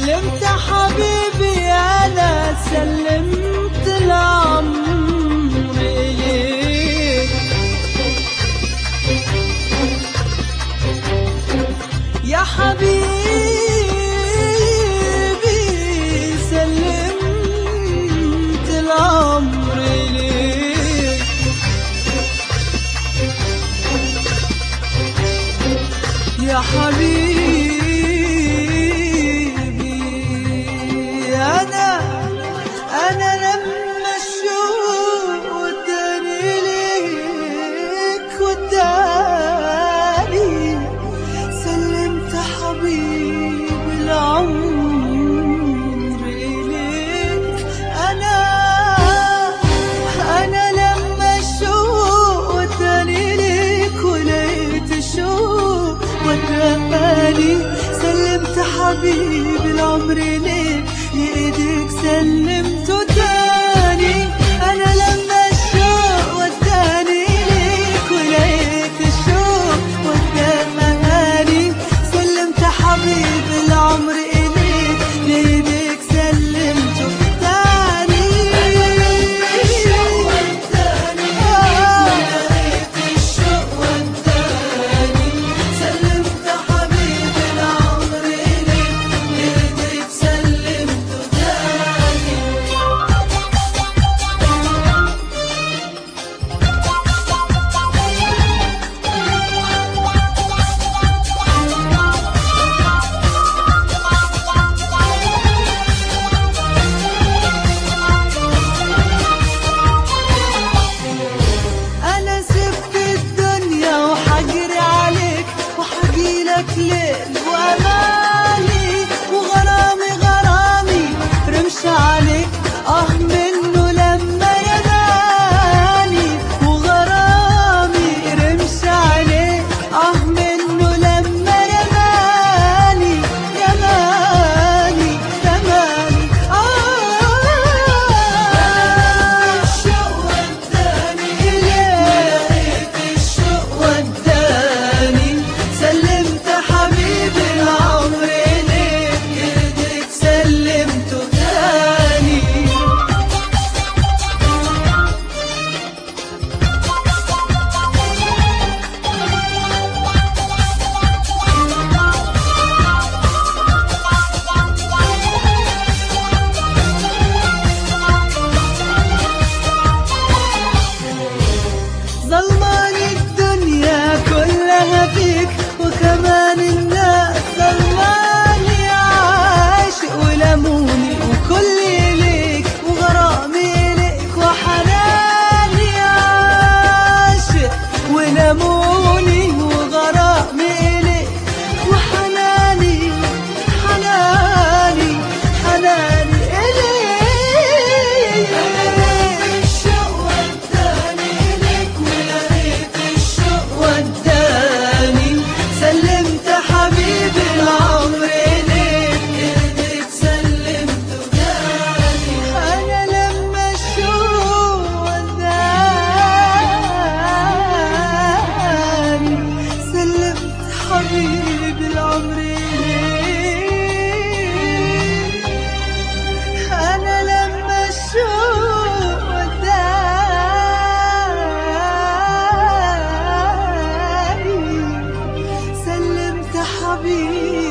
سلمت حبيبي أنا سلمت العمر إليك يا حبيبي سلمت العمر إليك يا حبيبي أنا أنا لما الشوق وداني ليك وداني سلمت حبيبي العمر إليك أنا أنا لما الشوق وداني ليك ولقيت الشوق وداني سلمت حبيبي العمر ليك لإيديك سلمته تاني أنا لما الشوق وداني ليك ولقيت الشوق وداني سلمت حبيبي العمر إليك لإيديك سلمته تاني سلمت حبيبي العمر إليك لإيديك سلمته تاني أنا سبت الدنيا وحجري عليك وحجيلك ليل وأماني وغرامي غرامي رمش عليك آه منه لما يناني وغرامي رمش عليك آه منه لما يماني يماني يماني آه الشوق وداني إليك الشوق وداني سلمت حبيبي العمر إليك إيديك سلمته تاني ظلماني الدنيا كلها فيك وكمان الناس ظلماني عاشق ولموني وكلي ليك وغرامي ليك وحناني عاشق ولموني وغرامي ليك وحناني حناني حناني إليك الشوق وداني إليك ولقيت الشوق وداني سلمت حبيبي العمر إليك إيديك سلمته تاني أنا لما الشوق وداني سلمت حبيبي العمر إليك أنا لما الشوق وداني سلمت حبيبي